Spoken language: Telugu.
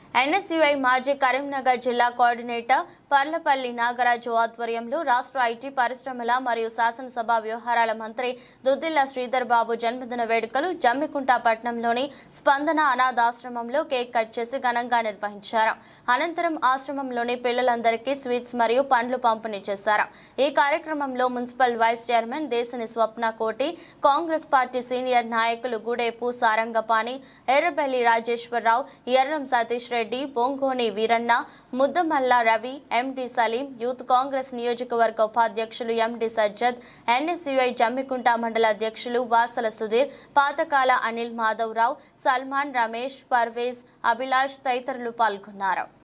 ఎన్ఎస్యుఐ మాజీ కరీంనగర్ జిల్లా కోఆర్డినేటర్ పర్లపల్లి నాగరాజు ఆధ్వర్యంలో రాష్ట్ర ఐటీ పరిశ్రమల మరియు శాసనసభ వ్యవహారాల మంత్రి దుద్దిల్ల శ్రీధర్ బాబు జన్మదిన వేడుకలు జమ్మికుంట పట్టణంలోని స్పందన అనాథాశ్రమంలో కేక్ కట్ చేసి ఘనంగా నిర్వహించారు అనంతరం ఆశ్రమంలోని పిల్లలందరికీ స్వీట్స్ మరియు పండ్లు పంపిణీ చేశారు ఈ కార్యక్రమంలో municipal vice chairman Desani Swapna Koti Congress party senior నాయకులు గూడేపు సారంగపాణి ఎర్రబెల్లి రాజేశ్వరరావు ఎర్రం సతీష్ రెడ్డి బొంగోని వీరన్న ముద్దమల్ల రవి ఎండి సలీం యూత్ కాంగ్రెస్ నియోజకవర్గ ఉపాధ్యక్షులు ఎండి సజ్జద్ ఎన్ఎస్యుఐ జమ్మికుంట మండల అధ్యక్షులు వాసల సుధీర్ పాతకాల అనిల్ మాధవరావు సల్మాన్ రమేష్ పర్వేజ్ అభిలాష్ తదితరులు పాల్గొన్నారు